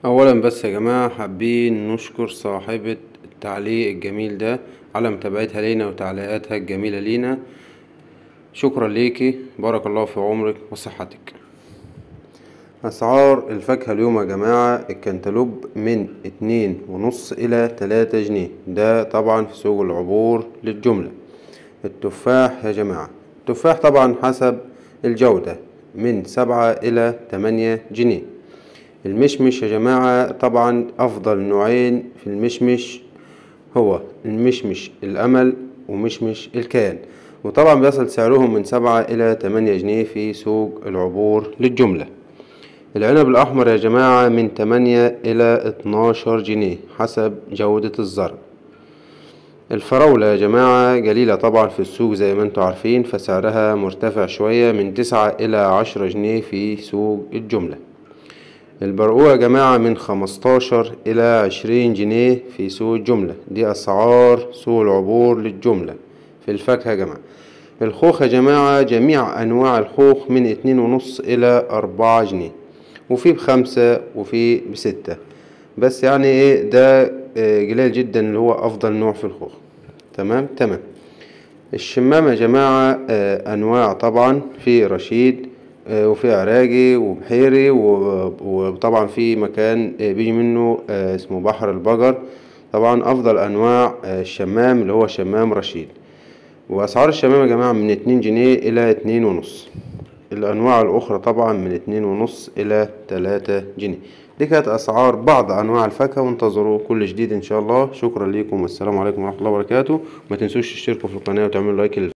اولا بس يا جماعة حابين نشكر صاحبة التعليق الجميل ده على متابعتها لينا وتعليقاتها الجميلة لينا شكرا ليكي بارك الله في عمرك وصحتك اسعار الفاكهة اليوم يا جماعة الكنتالوب من اتنين ونص الى تلاتة جنيه ده طبعا في سوق العبور للجملة التفاح يا جماعة التفاح طبعا حسب الجودة من سبعة الى تمانية جنيه المشمش يا جماعة طبعا أفضل نوعين في المشمش هو المشمش الأمل ومشمش الكيان وطبعا بيصل سعرهم من سبعة إلى تمانية جنيه في سوق العبور للجملة العنب الأحمر يا جماعة من تمانية إلى اتناشر جنيه حسب جودة الزرع الفراولة يا جماعة قليلة طبعا في السوق زي ما انتوا عارفين فسعرها مرتفع شوية من تسعة إلى عشرة جنيه في سوق الجملة البرقوق يا جماعة من خمستاشر إلى عشرين جنيه في سوق الجملة دي أسعار سوق العبور للجملة في الفاكهة يا جماعة الخوخ يا جماعة جميع أنواع الخوخ من اتنين ونص إلى أربعة جنيه وفي بخمسة وفي بستة بس يعني ايه ده قليل جدا اللي هو أفضل نوع في الخوخ تمام تمام الشمام يا جماعة أنواع طبعا في رشيد وفي عراقي وبحيري وطبعا في مكان بيجي منه اسمه بحر البقر طبعا افضل انواع الشمام اللي هو شمام رشيد واسعار الشمام يا جماعة من اتنين جنيه الى اتنين ونص الانواع الاخرى طبعا من اتنين ونص الى تلاتة جنيه دي كانت اسعار بعض انواع الفاكهة وانتظروا كل جديد ان شاء الله شكرا لكم والسلام عليكم ورحمة الله وبركاته ما تنسوش تشتركوا في القناة وتعملوا لايك